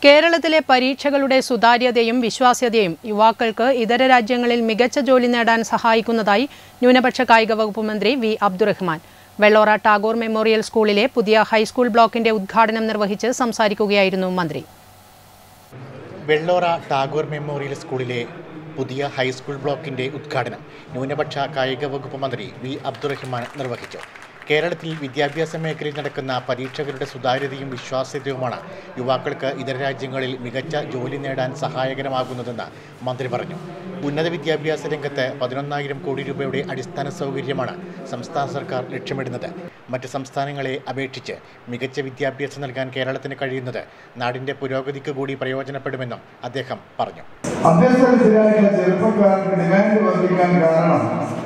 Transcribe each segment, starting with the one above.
കേരളത്തിലെ പരീക്ഷകളുടെ സുതാര്യതയും വിശ്വാസ്യതയും യുവാക്കൾക്ക് ഇതര രാജ്യങ്ങളിൽ മികച്ച ജോലി നേടാൻ സഹായിക്കുന്നതായി ന്യൂനപക്ഷ കായിക വകുപ്പ് മന്ത്രി വി അബ്ദുറഹ്മാൻ വെള്ളോറ ടാഗോർ മെമ്മോറിയൽ സ്കൂളിലെ പുതിയ ഹൈസ്കൂൾ ബ്ലോക്കിന്റെ ഉദ്ഘാടനം നിർവഹിച്ച് സംസാരിക്കുകയായിരുന്നു മന്ത്രി വെള്ളോറ ടാഗോർ മെമ്മോറിയൽ സ്കൂളിലെ പുതിയ ഹൈസ്കൂൾ ബ്ലോക്കിന്റെ ഉദ്ഘാടനം ന്യൂനപക്ഷ കായിക വകുപ്പ് മന്ത്രി വി അബ്ദുറഹിമാൻ നിർവഹിച്ചു കേരളത്തിൽ വിദ്യാഭ്യാസ മേഖലയിൽ നടക്കുന്ന പരീക്ഷകളുടെ സുതാര്യതയും വിശ്വാസ്യതയുമാണ് യുവാക്കൾക്ക് ഇതര രാജ്യങ്ങളിൽ മികച്ച ജോലി നേടാൻ സഹായകരമാകുന്നതെന്ന് മന്ത്രി പറഞ്ഞു ഉന്നത വിദ്യാഭ്യാസ രംഗത്ത് പതിനൊന്നായിരം കോടി രൂപയുടെ അടിസ്ഥാന സൗകര്യമാണ് സംസ്ഥാന സർക്കാർ ലക്ഷ്യമിടുന്നത് മറ്റ് സംസ്ഥാനങ്ങളെ അപേക്ഷിച്ച് മികച്ച വിദ്യാഭ്യാസം നൽകാൻ കേരളത്തിന് കഴിയുന്നത് നാടിന്റെ പുരോഗതിക്ക് കൂടി പ്രയോജനപ്പെടുമെന്നും അദ്ദേഹം പറഞ്ഞു അഭ്യസ്തവിദ്യരായിട്ടുള്ള ചെറുപ്പക്കാർക്ക് ഡിമാൻഡ് വർദ്ധിക്കാൻ കാരണം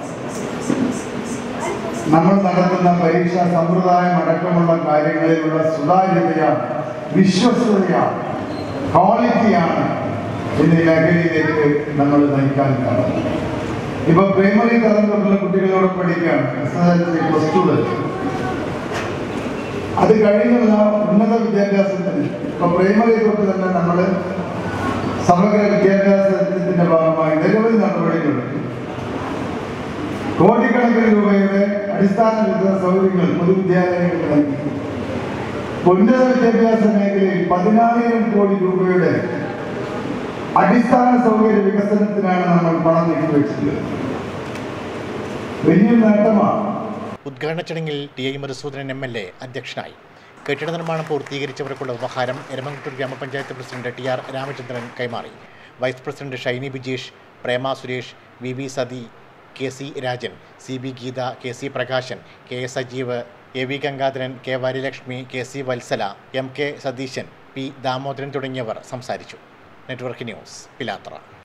നമ്മൾ നടത്തുന്ന പരീക്ഷാ സമ്പ്രദായം അടക്കമുള്ള കാര്യങ്ങളിലുള്ള സുതാര്യതയാണ് വിശ്വസ്തതയാണ് ക്വാളിറ്റിയാണ് എന്നീ മേഖലയിലേക്ക് നമ്മൾ നയിക്കാൻ കാരണം ഇപ്പൊ പ്രൈമറി തലം തൊട്ടുള്ള കുട്ടികളോട് പഠിക്കുകയാണ് S S L C plus two അത് കഴിഞ്ഞുള്ള ഉന്നത വിദ്യാഭ്യാസത്തിന് ഇപ്പൊ പ്രൈമറി തൊട്ട് തന്നെ നമ്മൾ സമഗ്ര വിദ്യാഭ്യാസത്തിന്റെ ഭാഗമായി നിരവധി നടപടികളുണ്ട് കോടിക്കണക്കിന് രൂപയുടെ അടിസ്ഥാന വിദ്യാ സൗകര്യങ്ങൾ പൊതുവിദ്യാലയങ്ങളിൽ നൽകി ഉന്നത വിദ്യാഭ്യാസ മേഖലയിൽ പതിനായിരം കോടി രൂപയുടെ അടിസ്ഥാന സൗകര്യ വികസനത്തിനാണ് നമ്മൾ പണം നീക്കിവെച്ചിട്ടുള്ളത് വലിയ നേട്ടമാണ് ഉദ്ഘാടന ചടങ്ങിൽ T I Madhusoodanan M L A അധ്യക്ഷനായി കെട്ടിട നിർമ്മാണം പൂർത്തീകരിച്ചവർക്കുള്ള ഉപഹാരം എരമംകുട്ടൂർ ഗ്രാമപഞ്ചായത്ത് പ്രസിഡന്റ് ടി ആർ രാമചന്ദ്രൻ കൈമാറി vice president Shiny Bijesh Prema Suresh V V Sathi K C Rajan C B Geetha K C Prakashan K S Sajeev A V Gangadharan K Varyalakshmi K C Vatsala M K Satheesan P Damodaran തുടങ്ങിയവർ സംസാരിച്ചു നെറ്റ്വർക്ക് ന്യൂസ് പിലാത്തറ